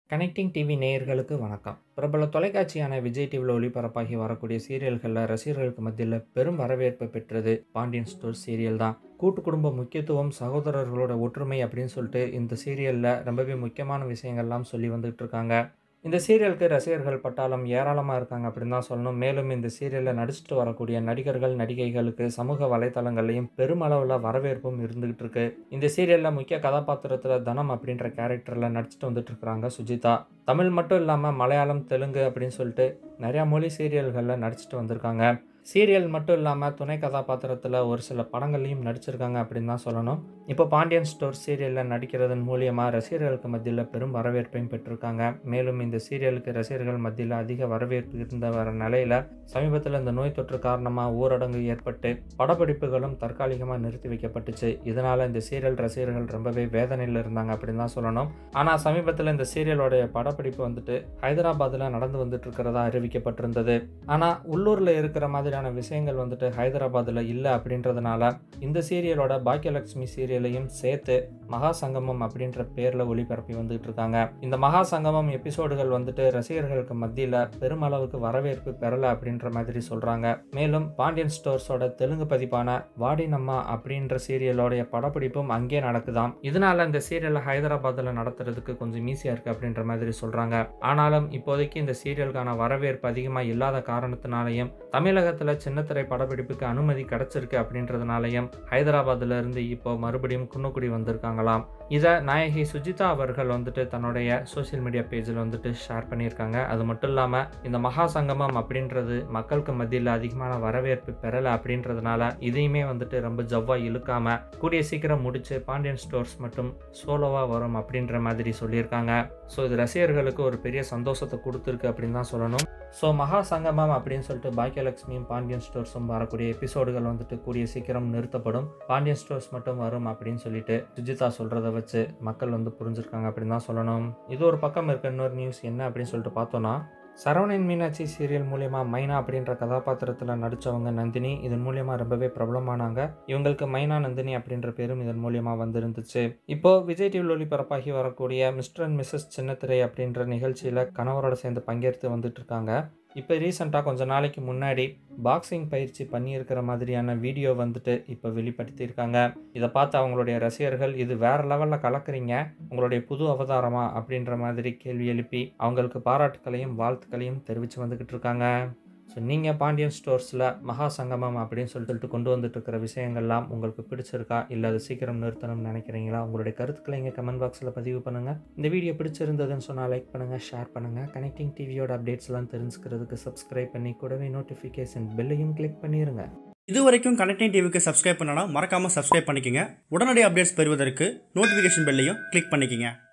connecting TV நேயர்களுக்கு வணக்கம் பிரபல தொலைக்காட்சியான விஜய் டிவியில் ஒளிபரப்பாகி வரக்கூடிய சீரியல்களில் ரசிகர்களுக்கு மத்தியில் பெரும் வரவேற்பு பெற்றது பாண்டியன் ஸ்டோர் சீரியல் தான் கூட்டு குடும்ப முக்கியத்துவம் சகோதரர்களோட ஒற்றுமை அப்படின்னு சொல்லிட்டு இந்த சீரியலில் ரொம்பவே முக்கியமான விஷயங்கள்லாம் சொல்லி வந்துட்டு இருக்காங்க இந்த சீரியலுக்கு ரசிகர்கள் பட்டாளம் ஏராளமாக இருக்காங்க அப்படின்னு தான் சொல்லணும் மேலும் இந்த சீரியலில் நடிச்சிட்டு வரக்கூடிய நடிகர்கள் நடிகைகளுக்கு சமூக வலைத்தளங்கள்லையும் பெருமளவில் வரவேற்பும் இருந்துகிட்டு இருக்கு இந்த சீரியலில் முக்கிய கதாபாத்திரத்தில் தனம் அப்படின்ற கேரக்டரில் நடிச்சிட்டு வந்துட்டு இருக்கிறாங்க சுஜிதா தமிழ் மட்டும் இல்லாமல் மலையாளம் தெலுங்கு அப்படின்னு சொல்லிட்டு நிறையா மொழி சீரியல்களில் நடிச்சிட்டு வந்திருக்காங்க சீரியல் மட்டும் இல்லாமல் துணை கதாபாத்திரத்தில் ஒரு சில படங்கள்லையும் நடிச்சிருக்காங்க அப்படின்னு தான் சொல்லணும் இப்போ பாண்டியன் ஸ்டோர் சீரியலில் நடிக்கிறதன் மூலியமாக ரசிகர்களுக்கு மத்தியில் பெரும் வரவேற்பையும் பெற்றிருக்காங்க மேலும் இந்த சீரியலுக்கு ரசிகர்கள் மத்தியில் அதிக வரவேற்பு இருந்த வர நிலையில் சமீபத்தில் இந்த நோய் தொற்று காரணமாக ஊரடங்கு ஏற்பட்டு படப்பிடிப்புகளும் தற்காலிகமாக நிறுத்தி வைக்கப்பட்டுச்சு இதனால் இந்த சீரியல் ரசிகர்கள் ரொம்பவே வேதனையில் இருந்தாங்க அப்படின்னு தான் சொல்லணும் ஆனால் சமீபத்தில் இந்த சீரியலோடைய படப்பிடிப்பு வந்துட்டு ஹைதராபாத்தில் நடந்து வந்துட்டு இருக்கிறதா அறிவிக்கப்பட்டிருந்தது ஆனால் உள்ளூரில் இருக்கிற மாதிரியான விஷயங்கள் வந்துட்டு ஹைதராபாத்தில் இல்லை அப்படின்றதுனால இந்த சீரியலோட பாக்கியலட்சுமி சீரியலையும் சேர்த்து மகா சங்கமம் அப்படின்ற பேரில் ஒளிபரப்பி வந்துட்டு இருக்காங்க இந்த மகா சங்கமம் எபிசோடுகள் வந்துட்டு ரசிகர்களுக்கு மத்தியில் பெருமளவுக்கு வரவேற்பு பெறலை அப்படின்ற மாதிரி சொல்கிறாங்க மேலும் பாண்டியன் ஸ்டோர்ஸோட தெலுங்கு பதிப்பான வாடினம்மா அப்படின்ற சீரியலோடைய படப்பிடிப்பும் அங்கே நடக்குதாம் இதனால இந்த சீரியலை ஹைதராபாத்தில் நடத்துறதுக்கு கொஞ்சம் ஈஸியாக இருக்குது அப்படின்ற மாதிரி சொல்கிறாங்க ஆனாலும் இப்போதைக்கு இந்த சீரியலுக்கான வரவேற்பு அதிகமாக இல்லாத காரணத்தினாலையும் தமிழகத்தில் சின்னத்திரை படப்பிடிப்புக்கு அனுமதி கிடைச்சிருக்கு அப்படின்றதுனாலையும் ஹைதராபாத்ல இருந்து இப்போ மறுபடியும் குன்னக்குடி வந்திருக்காங்களாம் இதை நாயகி சுஜிதா அவர்கள் வந்துட்டு தன்னுடைய சோஷியல் மீடியா பேஜில் வந்துட்டு ஷேர் பண்ணியிருக்காங்க அது மட்டும் இல்லாமல் இந்த மகா சங்கமம் அப்படின்றது மக்களுக்கு மத்தியில் அதிகமான வரவேற்பு பெறலை அப்படின்றதுனால இதையுமே வந்துட்டு ரொம்ப ஜவ்வா இழுக்காம கூடிய சீக்கிரம் முடிச்சு பாண்டியன் ஸ்டோர்ஸ் மட்டும் சோலோவாக வரும் அப்படின்ற மாதிரி சொல்லியிருக்காங்க ஸோ இது ரசிகர்களுக்கு ஒரு பெரிய சந்தோஷத்தை கொடுத்துருக்கு அப்படின்னு தான் சொல்லணும் ஸோ மகா சங்கமம் அப்படின்னு சொல்லிட்டு பாக்கியலட்சுமியும் பாண்டியன் ஸ்டோர்ஸும் வரக்கூடிய எபிசோடுகள் வந்துட்டு கூடிய சீக்கிரம் நிறுத்தப்படும் பாண்டியன் ஸ்டோர்ஸ் மட்டும் வரும் அப்படின்னு சொல்லிட்டு சுஜிதா சொல்கிறத வச்சு மக்கள் வந்து புரிஞ்சிருக்காங்க அப்படின்னு தான் சொல்லணும் இது ஒரு பக்கம் இருக்க இன்னொரு நியூஸ் என்ன அப்படின்னு சொல்லிட்டு பார்த்தோன்னா சரவணன் மீனாட்சி சீரியல் மூலயமா மைனா அப்படின்ற கதாபாத்திரத்தில் நடித்தவங்க நந்தினி இதன் மூலியமா ரொம்பவே பிரபலமானாங்க இவங்களுக்கு மைனா நந்தினி அப்படின்ற பேரும் இதன் மூலியமா வந்திருந்துச்சு இப்போ விஜய் டிவியில் ஒளிபரப்பாகி வரக்கூடிய மிஸ்டர் அண்ட் மிஸ்ஸஸ் சின்னத்திரை அப்படின்ற நிகழ்ச்சியில் கணவரோட சேர்ந்து பங்கேற்று வந்துட்டு இருக்காங்க இப்போ ரீசெண்டாக கொஞ்ச நாளைக்கு முன்னாடி பாக்ஸிங் பயிற்சி பண்ணியிருக்கிற மாதிரியான வீடியோ வந்துட்டு இப்போ வெளிப்படுத்தியிருக்காங்க இதை பார்த்து அவங்களுடைய ரசிகர்கள் இது வேற லெவலில் கலக்குறீங்க உங்களுடைய புது அவதாரமா அப்படின்ற மாதிரி கேள்வி எழுப்பி அவங்களுக்கு பாராட்டுக்களையும் வாழ்த்துக்களையும் தெரிவித்து வந்துக்கிட்டு இருக்காங்க ஸோ நீங்கள் பாண்டியன் ஸ்டோர்ஸில் மகா சங்கமம் அப்படின்னு சொல்லிட்டு கொண்டு வந்துட்டு இருக்கிற விஷயங்கள்லாம் உங்களுக்கு பிடிச்சிருக்கா இல்லை அது சீக்கிரம் நிறுத்தணும்னு நினைக்கிறீங்களா உங்களுடைய கருத்துக்களை இங்கே கமெண்ட் பாக்ஸில் பதிவு பண்ணுங்கள் இந்த வீடியோ பிடிச்சிருந்ததுன்னு சொன்னால் லைக் பண்ணுங்கள் ஷேர் பண்ணுங்கள் கனெக்டிங் டிவியோட அப்டேட்ஸ்லாம் தெரிஞ்சுக்கிறதுக்கு சப்ஸ்கிரைப் பண்ணி கூடவே நோட்டிஃபிகேஷன் பெல்லையும் கிளிக் பண்ணிடுங்க இது வரைக்கும் கனெக்டிங் டிவிக்கு சப்ஸ்கிரைப் பண்ணனா மறக்காமல் சப்ஸ்கிரைப் பண்ணிக்கங்க உடனடி அப்டேட்ஸ் பெறுவதற்கு நோட்டிஃபிகேஷன் பெல்லையும் கிளிக் பண்ணிக்கங்க